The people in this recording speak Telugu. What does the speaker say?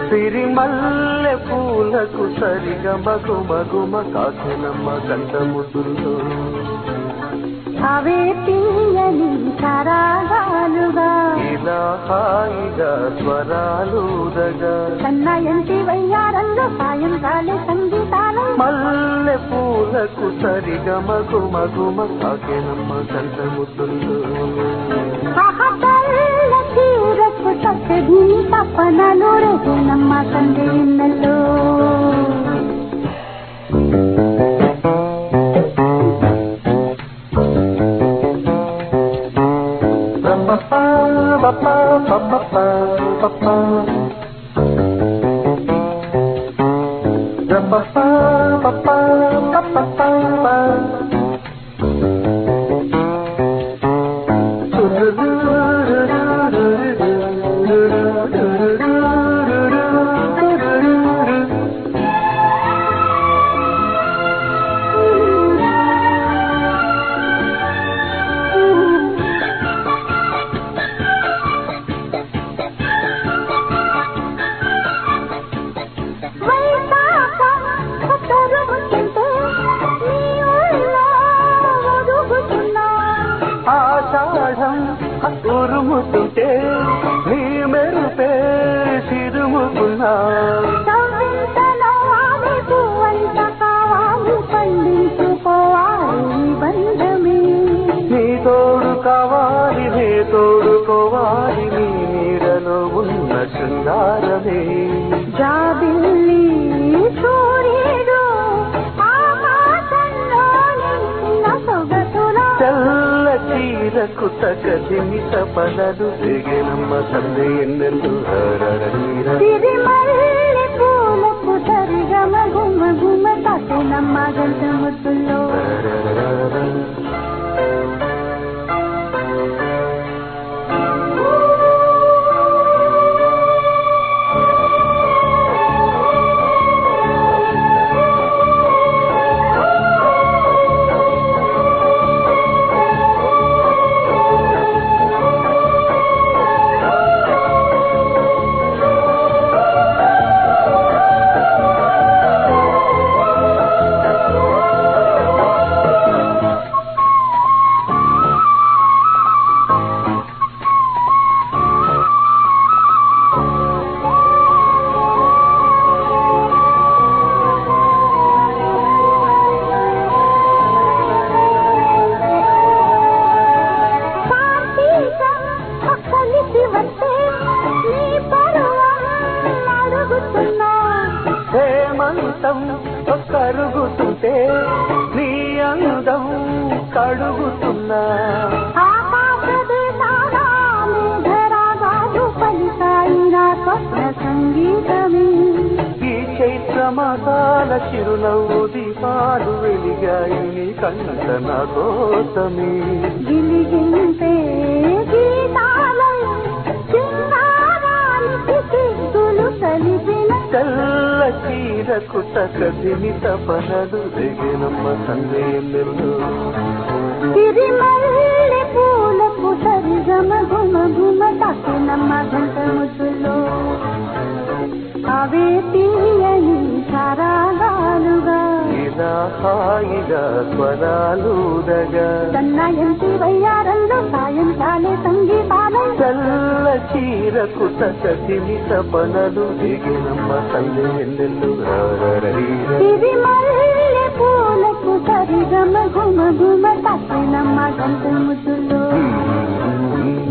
సిరిమల్లె పూలకు సరిగా మగు మగుమ కాకినమ్మ గంట ముద్దుల్లో అవే తీయని సరాగాలుగా ఇలా హాయిగా స్వరాలుదగా సన్నాయంటి వయ్యారంలో సాయంకాలే సంగీతాలై మల్లె పూలకు సరిగా మగు మగుమ కాకినమ్మ గంట ముద్దుల్లో ఆహతల్ల తీరకు తక్కడి తప్పనలు రేగునమ్మ సందేన్నల్లో Ba-ba-ba, ba-ba, ba-ba-ba, ba-ba. Ba-ba-ba, ba-ba, ba-ba-ba, ba. వైశాఖ ఉత్తరముంటే నీ ఊళ్ళో ఒరుగుతున్నా ఆషాఢం ఉరుముతుంటే నీ మెరుపే సిరుముకున్నా సంవింతలో ఆమె పువ్వంత కావాలి పండించుకోవాలి ఈ బంధమే నీ తోడు కావాలి నే తోడుకోవాలి నీ నీడలో ఉన్న శృంగారమే జాబిల్లి సూర్యుడు ఆకాశంలో నిన్న సొగసులో తెల్ల చీరకు తగదిని తపనలు దిగినమ్మ సందే ఎన్నెల్లు హరరీర సిరిమల్లి పూలకు సరిగమ గుమ గుమ తట్టునమ్మ గంట ముద్దుల్లో కార్తీక కలిసి వస్తే నీ పరువం అడుగుతున్నా హేమంతం కరుగుతుంటే నీ అందం కడుగుతున్నా ఆకాశ దేశాల మేఘరాగాలు పలికాయి నా స్వప్న సంగీతమే ఈ చైత్ర మాసాల చిరునవ్వు దీపాలు వెలిగాయి నీ కంట నా కోసమే గిలిగింపే గీతాలై చిన్నారానికి సిగ్గులు కలిపిన తెల్ల చీరకు తగదిని తపనలు దిగినమ్మ సందేళ్ళు సిరిమల్లి పూలకు సరిగమ గుమ గుమ తక్కునమ్మ గంట ముద్దులో అవే తీయని సరాగాలుగా ఇలా హాయిగా స్వరాలుదగా సన్నాయంటి వయ్యారంలో సాయంకాలే సంగీతాలై తెల్ల చీరకు తగదిని తపనలు దిగినమ్మ సందేళ్ళు సిరిమల్లి పూలకు సరిగమ గుమ గుమ తక్కునమ్మ గంట ముద్దులో Hmm.